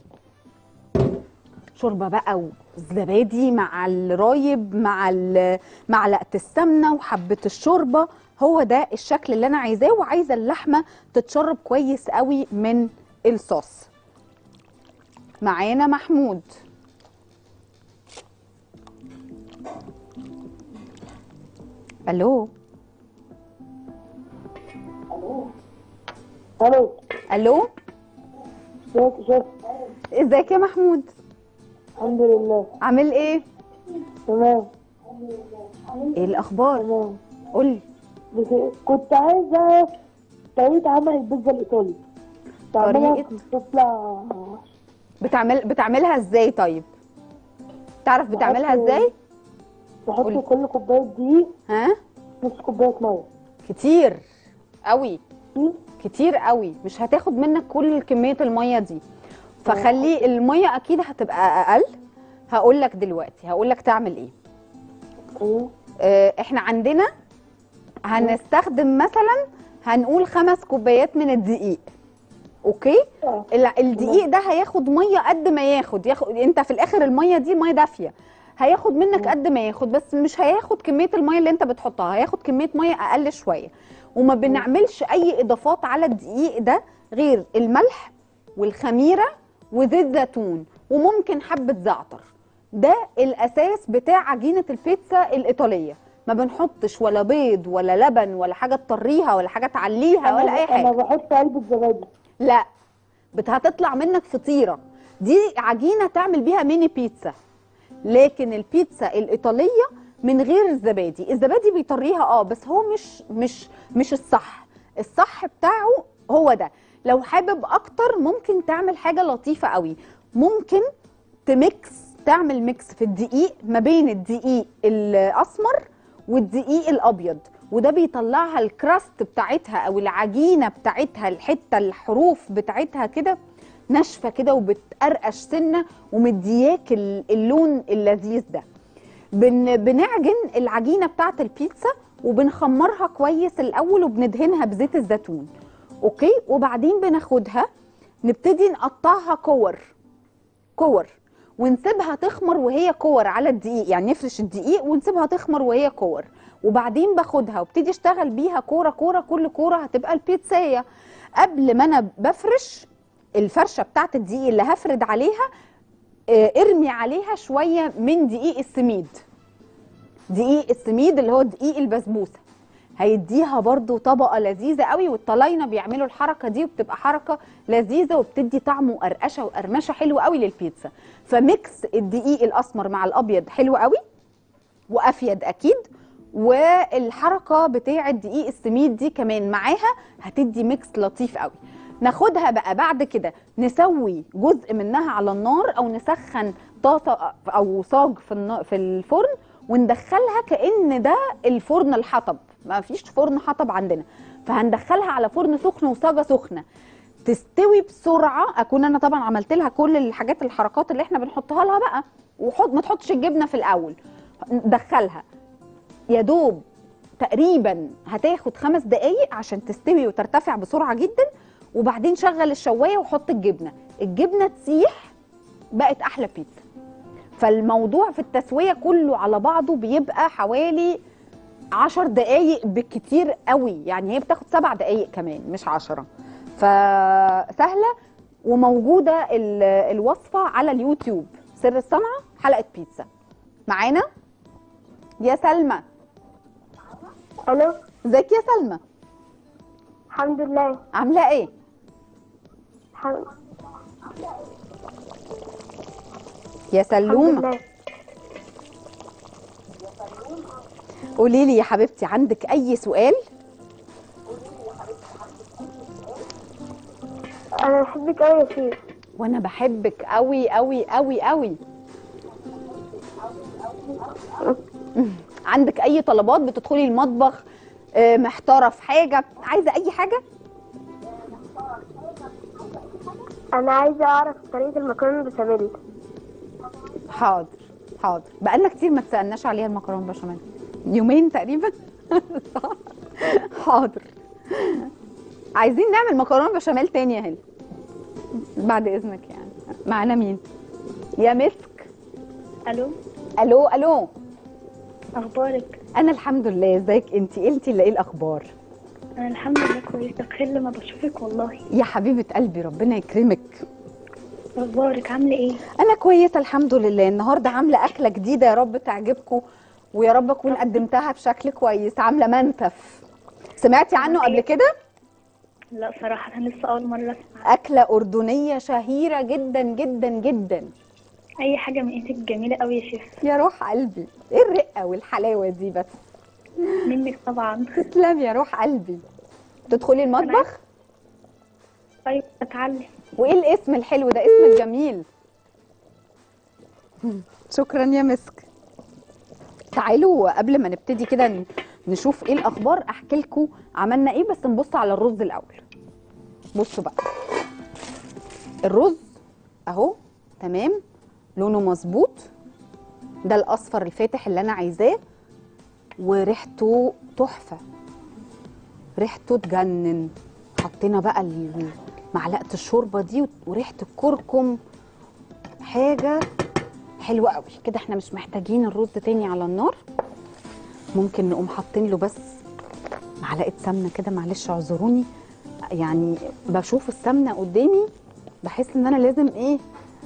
شوربه بقى وزبادي مع الرايب مع ال- معلقه السمنه وحبه الشوربه هو ده الشكل اللي انا عايزاه وعايزه اللحمه تتشرب كويس قوي من الصوص معانا محمود الو الو الو ازيك يا شيخ ازيك يا محمود الحمد لله عامل ايه تمام ايه الاخبار تمام قولي بس كنت عايزة طريقة عمل البيتزا الإيطالي تعملها طريقة؟ تطلع بتعمل بتعملها ازاي طيب تعرف بتعملها بحط- ازاي تحط قولي. كل كوباية دقيق ها نص كوباية مية كتير قوي دي كتير قوي مش هتاخد منك كل كميه الميه دي فخلي الميه اكيد هتبقى اقل هقول لك دلوقتي هقول لك تعمل ايه ايه آه، احنا عندنا هنستخدم مثلا هنقول خمس كوبايات من الدقيق اوكي اه ال- الدقيق ده هياخد ميه قد ما ياخد ياخد انت في الاخر الميه دي ميه دافيه هياخد منك قد ما ياخد بس مش هياخد كميه الميه اللي انت بتحطها هياخد كميه ميه اقل شويه وما بنعملش اي اضافات على الدقيق ده غير الملح والخميره وزيت زيتون وممكن حبه زعتر ده الاساس بتاع عجينه البيتزا الايطاليه ما بنحطش ولا بيض ولا لبن ولا حاجه تطريها ولا حاجه تعليها ولا اي حاجه انا بحط علبة زبادي لا بت- هتطلع منك فطيره دي عجينه تعمل بيها ميني بيتزا لكن البيتزا الايطاليه من غير الزبادي الزبادي بيطريها اه بس هو مش مش مش الصح الصح بتاعه هو ده لو حابب اكتر ممكن تعمل حاجه لطيفه قوي ممكن تميكس تعمل ميكس في الدقيق ما بين الدقيق الاسمر والدقيق الابيض وده بيطلعها الكراست بتاعتها او العجينه بتاعتها الحته الحروف بتاعتها كده ناشفه كده وبتقرقش سنه ومدياك ال- اللون اللذيذ ده بن بنعجن العجينه بتاعت البيتزا وبنخمرها كويس الاول وبندهنها بزيت الزيتون اوكي وبعدين بناخدها نبتدي نقطعها كور كور ونسيبها تخمر وهي كور على الدقيق يعني نفرش الدقيق ونسيبها تخمر وهي كور وبعدين باخدها وابتدي اشتغل بيها كوره كوره كل كوره هتبقى البيتزايه قبل ما انا بفرش الفرشه بتاعت الدقيق اللي هفرد عليها آه، ارمي عليها شويه من دقيق السميد دقيق السميد اللي هو دقيق البسبوسه هيديها برضو طبقه لذيذه قوي والطلاينه بيعملوا الحركه دي وبتبقى حركه لذيذه وبتدي طعم وقرقشه وقرمشه حلو قوي للبيتزا فميكس الدقيق الاسمر مع الابيض حلو قوي وافيد اكيد والحركه بتاعه دقيق السميد دي كمان معاها هتدي ميكس لطيف قوي ناخدها بقى بعد كده نسوي جزء منها على النار او نسخن طاسه او صاج في النا- في الفرن وندخلها كأن ده الفرن الحطب ما فيش فرن حطب عندنا فهندخلها على فرن سخن وصاجه سخنه تستوي بسرعه اكون انا طبعا عملت لها كل الحاجات الحركات اللي احنا بنحطها لها بقى وحط ما تحطش الجبنه في الاول دخلها يا دوب تقريبا هتاخد خمس دقايق عشان تستوي وترتفع بسرعه جدا وبعدين شغل الشوايه وحط الجبنه الجبنه تسيح بقت احلى بيتزا فالموضوع في التسويه كله على بعضه بيبقى حوالي عشر دقايق بالكتير قوي يعني هي بتاخد سبع دقايق كمان مش عشرة فسهلة وموجودة ال- الوصفة على اليوتيوب سر الصنعة حلقة بيتزا معانا يا سلمى الو ازيك يا سلمى الحمد لله عاملة ايه الحمد, يا الحمد سلومة لله قولي لي يا حبيبتي عندك اي سؤال انا بحبك قوي يا شيف وانا بحبك قوي قوي قوي قوي عندك اي طلبات بتدخلي المطبخ آه، محتاره في حاجه عايزه اي حاجه انا عايزه اعرف طريقه المكرونه البشاميل حاضر حاضر بقالنا كتير ما تسالناش عليها المكرونه بشاميل يومين تقريبا صح؟ حاضر عايزين نعمل مكرونه بشاميل تاني يا هلا بعد اذنك يعني معانا مين يا مسك الو الو الو اخبارك انا الحمد لله ازيك انت انت اللي ايه الاخبار انا الحمد لله كويسه بخير لما بشوفك والله يا حبيبه قلبي ربنا يكرمك اخبارك عامله ايه انا كويسه الحمد لله النهارده عامله اكله جديده يا رب تعجبكم ويا رب اكون قدمتها بشكل كويس عامله منتف سمعتي عنه قبل كده لا صراحه انا لسه اول مره اسمع اكله اردنيه شهيره جدا جدا جدا اي حاجه من ايدك جميله قوي يا شيف يا روح قلبي ايه الرقه والحلاوه دي بس منك طبعا تسلم يا روح قلبي تدخلي المطبخ طيب اتعلم وايه الاسم الحلو ده اسم الجميل شكرا يا مسك تعالوا قبل ما نبتدي كده ن- نشوف ايه الاخبار احكي لكم عملنا ايه بس نبص على الرز الاول بصوا بقى الرز اهو تمام لونه مظبوط ده الاصفر الفاتح اللي انا عايزاه وريحته تحفه ريحته تجنن حطينا بقى ال- معلقه الشوربه دي وريحه الكركم حاجه حلوه قوي كده احنا مش محتاجين الرز تاني على النار ممكن نقوم حاطين له بس معلقه سمنه كده معلش اعذروني يعني بشوف السمنه قدامي بحس ان انا لازم ايه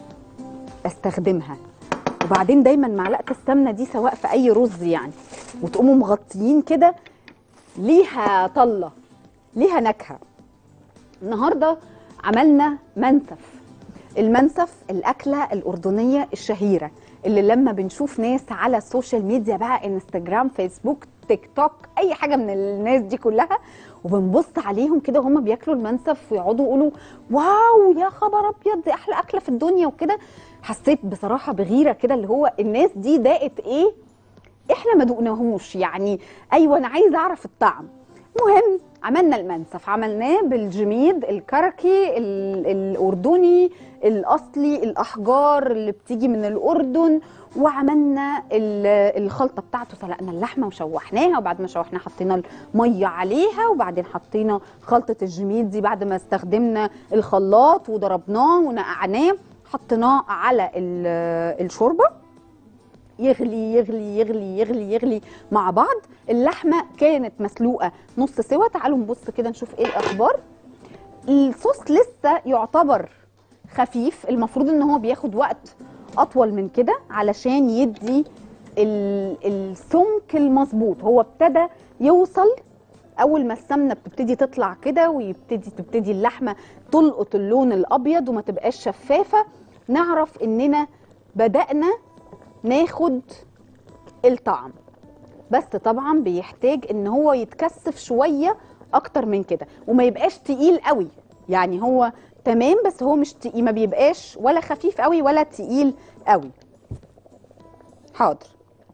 استخدمها وبعدين دايما معلقه السمنه دي سواء في اي رز يعني وتقوموا مغطيين كده ليها طله ليها نكهه النهارده عملنا منسف المنسف الاكله الاردنيه الشهيره اللي لما بنشوف ناس على السوشيال ميديا بقى انستجرام فيسبوك تيك توك اي حاجه من الناس دي كلها وبنبص عليهم كده وهم بياكلوا المنسف ويقعدوا يقولوا واو يا خبر ابيض دي احلى اكله في الدنيا وكده حسيت بصراحه بغيره كده اللي هو الناس دي داقت ايه احنا ما دقناهوش يعني ايوه انا عايزه اعرف الطعم المهم عملنا المنسف عملناه بالجميد الكركي ال- الاردني الاصلي الاحجار اللي بتيجي من الاردن وعملنا ال- الخلطه بتاعته سلقنا اللحمه وشوحناها وبعد ما شوحناها حطينا الميه عليها وبعدين حطينا خلطه الجميد دي بعد ما استخدمنا الخلاط وضربناه ونقعناه حطيناه على ال- الشوربه يغلي يغلي يغلي يغلي يغلي مع بعض اللحمه كانت مسلوقه نص سوا تعالوا نبص كده نشوف ايه الاخبار الصوص لسه يعتبر خفيف المفروض ان هو بياخد وقت اطول من كده علشان يدي ال- السمك المظبوط هو ابتدى يوصل اول ما السمنه بتبتدي تطلع كده ويبتدي تبتدي اللحمه تلقط اللون الابيض وما تبقاش شفافه نعرف اننا بدانا ناخد الطعم بس طبعا بيحتاج ان هو يتكثف شويه اكتر من كده وما يبقاش تقيل قوي يعني هو تمام بس هو مش تقيل ما بيبقاش ولا خفيف قوي ولا تقيل قوي حاضر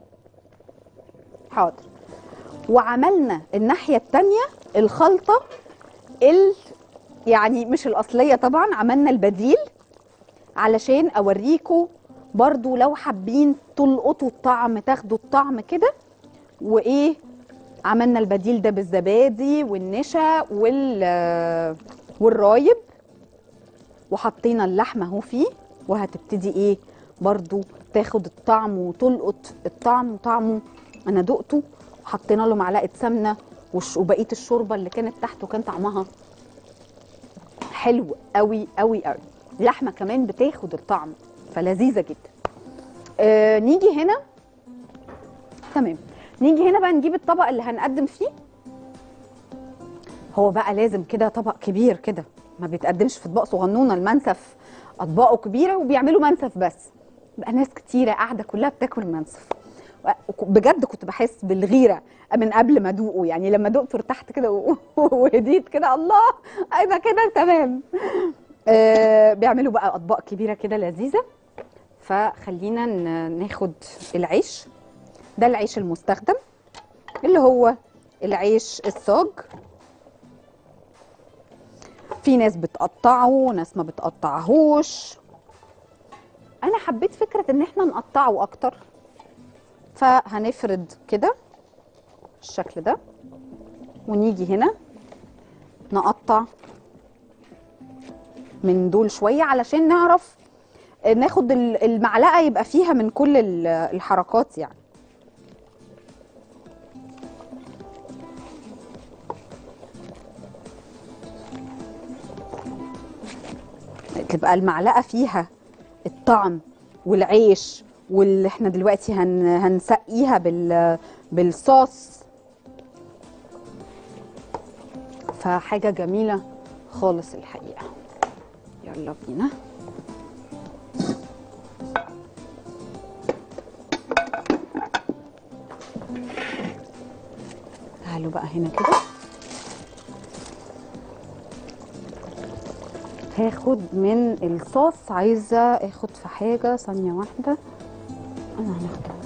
حاضر وعملنا الناحيه التانية الخلطه ال يعني مش الاصليه طبعا عملنا البديل علشان اوريكم برضو لو حابين تلقطوا الطعم تاخدوا الطعم كده وايه عملنا البديل ده بالزبادي والنشا وال والرايب وحطينا اللحمه اهو فيه وهتبتدي ايه برضو تاخد الطعم وتلقط الطعم وطعمه انا دقته وحطينا له معلقه سمنه وش- وبقيه الشوربه اللي كانت تحته كان طعمها حلو قوي قوي قوي اللحمه كمان بتاخد الطعم فلذيذه جدا آه نيجي هنا تمام نيجي هنا بقى نجيب الطبق اللي هنقدم فيه هو بقى لازم كده طبق كبير كده ما بيتقدمش في اطباق صغنونه المنسف اطباقه كبيره وبيعملوا منسف بس بقى ناس كتيره قاعده كلها بتاكل منسف وك- بجد كنت بحس بالغيره من قبل ما ادوقه يعني لما دقته ارتحت كده و- وهديت كده الله ايوه كده تمام آه بيعملوا بقى اطباق كبيره كده لذيذه فخلينا ن- ناخد العيش ده العيش المستخدم اللي هو العيش الصاج في ناس بتقطعه وناس ما بتقطعهوش انا حبيت فكره ان احنا نقطعه اكتر فهنفرد كده الشكل ده ونيجي هنا نقطع من دول شويه علشان نعرف ناخد ال- المعلقه يبقى فيها من كل ال- الحركات يعني تبقى المعلقه فيها الطعم والعيش واللي احنا دلوقتي هن هنسقيها بال بالصوص فحاجه جميله خالص الحقيقه يلا بينا تعالوا بقى هنا كده هاخد من الصوص عايزه اخد في حاجه ثانيه واحده انا هناخد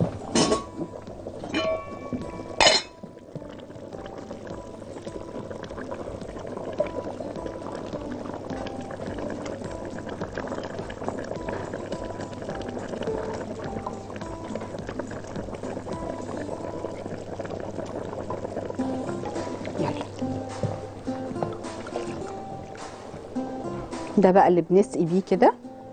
يلا ده بقى اللي بنسقي بيه كده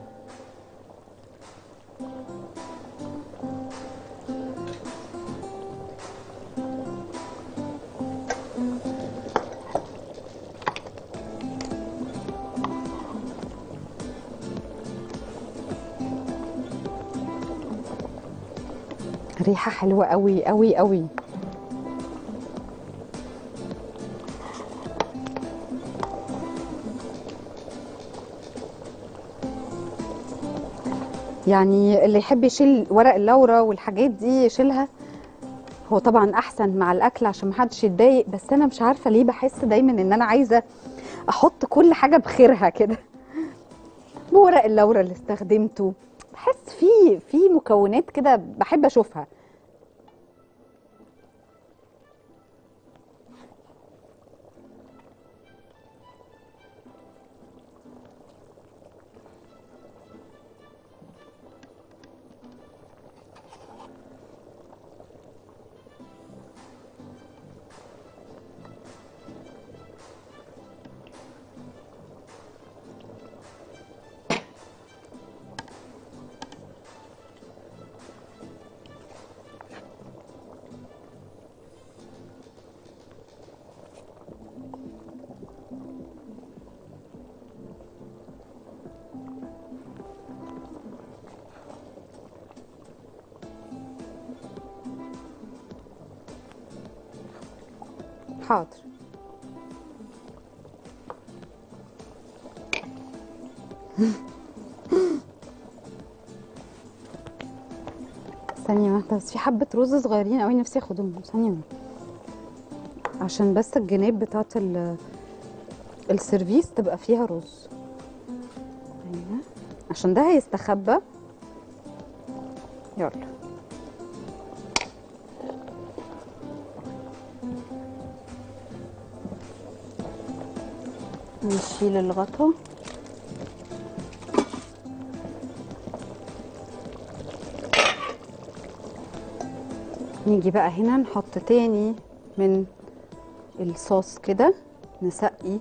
ريحة حلوة قوي قوي قوي يعني اللي يحب يشيل ورق اللورة والحاجات دي يشيلها هو طبعا احسن مع الاكل عشان محدش يتضايق بس انا مش عارفه ليه بحس دايما ان انا عايزه احط كل حاجه بخيرها كده بورق اللورة اللي استخدمته بحس في في مكونات كده بحب اشوفها حاضر ثانية واحدة بس في حبة رز صغيرين قوي نفسي اخدهم ثانية واحدة. عشان بس الجناب بتاعت ال السيرفيس تبقى فيها رز ايوه عشان ده هيستخبى يلا نشيل الغطا نيجي بقى هنا نحط تاني من الصوص كده نسقي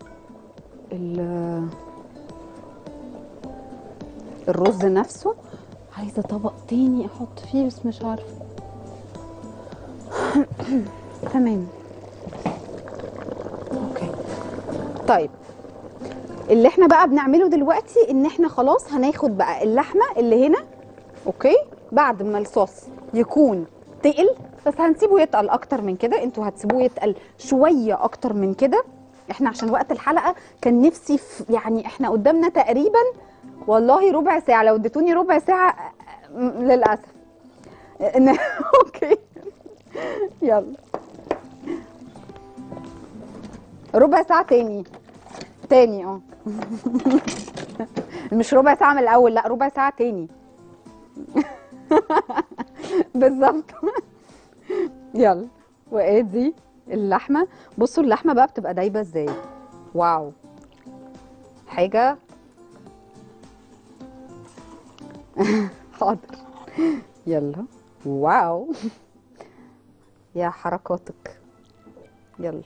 ال- الرز نفسه عايزه طبق تاني احط فيه بس مش عارفه تمام اوكي طيب اللي احنا بقى بنعمله دلوقتي ان احنا خلاص هناخد بقى اللحمه اللي هنا اوكي بعد ما الصوص يكون تقل بس هنسيبه يتقل اكتر من كده انتوا هتسيبوه يتقل شويه اكتر من كده احنا عشان وقت الحلقه كان نفسي في يعني احنا قدامنا تقريبا والله ربع ساعه لو اديتوني ربع ساعه م- للاسف إن- اوكي يلا ربع ساعه تاني تاني اه مش ربع ساعه من الاول لا ربع ساعه تاني بالظبط يلا وادي اللحمه بصوا اللحمه بقى بتبقى دايبه ازاي واو حاجه حاضر يلا واو يا حركاتك يلا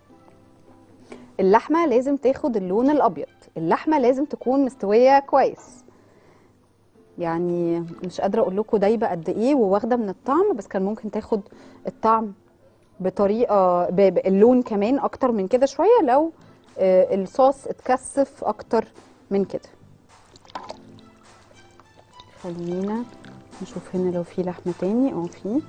اللحمه لازم تاخد اللون الابيض اللحمه لازم تكون مستويه كويس يعني مش قادره اقول لكم دايبه قد ايه وواخده من الطعم بس كان ممكن تاخد الطعم بطريقه ب- ب- اللون كمان اكتر من كده شويه لو آه، الصوص اتكثف اكتر من كده خلينا نشوف هنا لو في لحمه تاني اه في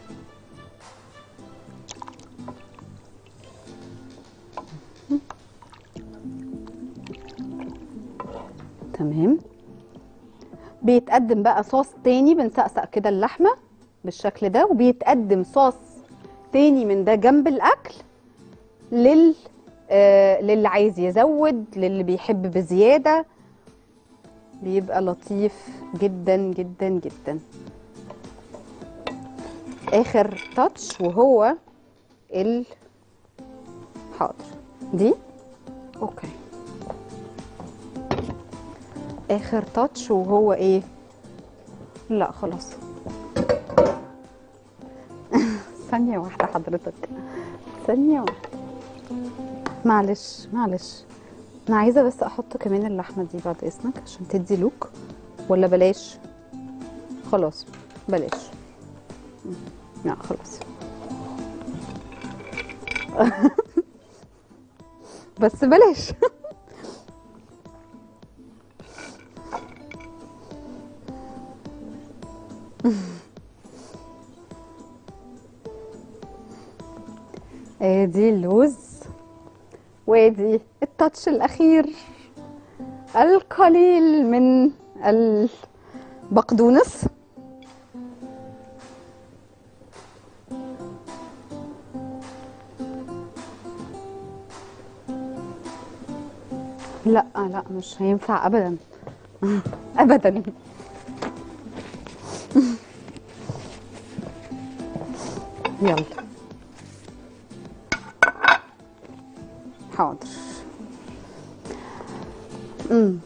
تمام بيتقدم بقى صوص تاني بنسقسق كده اللحمه بالشكل ده وبيتقدم صوص تاني من ده جنب الاكل لل آه للي عايز يزود للي بيحب بزياده بيبقى لطيف جدا جدا جدا اخر تاتش وهو ال حاضر دي اوكي اخر تاتش وهو ايه لا خلاص ثانية واحدة حضرتك ثانية واحدة معلش معلش انا عايزة بس احط كمان اللحمة دي بعد اذنك عشان تدي لوك ولا بلاش خلاص بلاش لا خلاص بس بلاش ادي اللوز وادي التاتش الاخير القليل من البقدونس لا لا مش هينفع ابدا ابدا يلا حاضر امم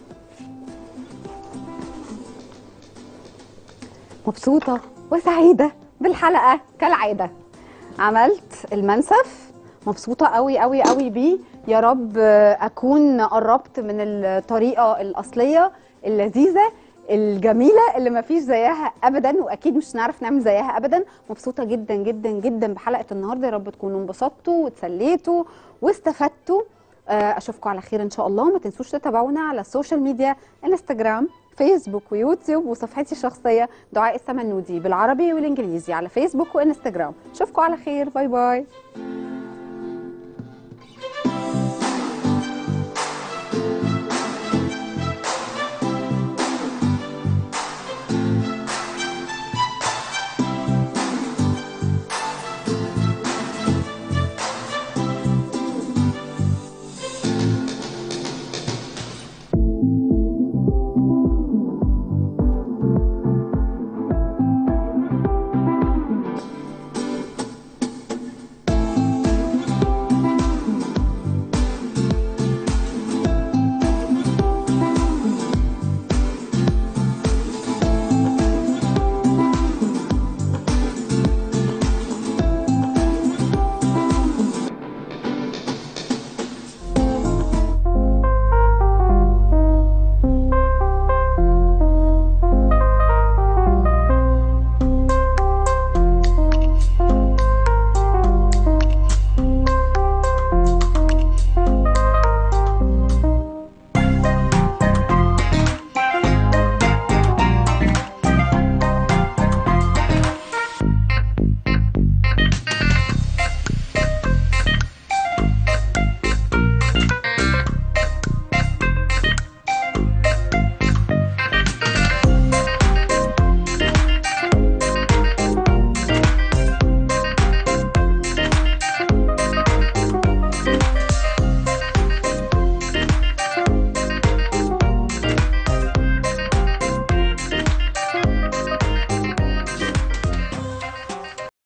مبسوطة وسعيدة بالحلقة كالعادة عملت المنسف مبسوطة قوي قوي قوي بيه يا رب أكون قربت من الطريقة الأصلية اللذيذة الجميلة اللي ما فيش زيها أبدا وأكيد مش نعرف نعمل زيها أبدا مبسوطة جدا جدا جدا بحلقة النهاردة يا رب تكونوا انبسطتوا واتسليتوا واستفدتوا آه، اشوفكم على خير ان شاء الله ما تنسوش تتابعونا على السوشيال ميديا انستجرام فيسبوك ويوتيوب وصفحتي الشخصيه دعاء السمنودي بالعربي والانجليزي على فيسبوك وانستجرام اشوفكم على خير باي باي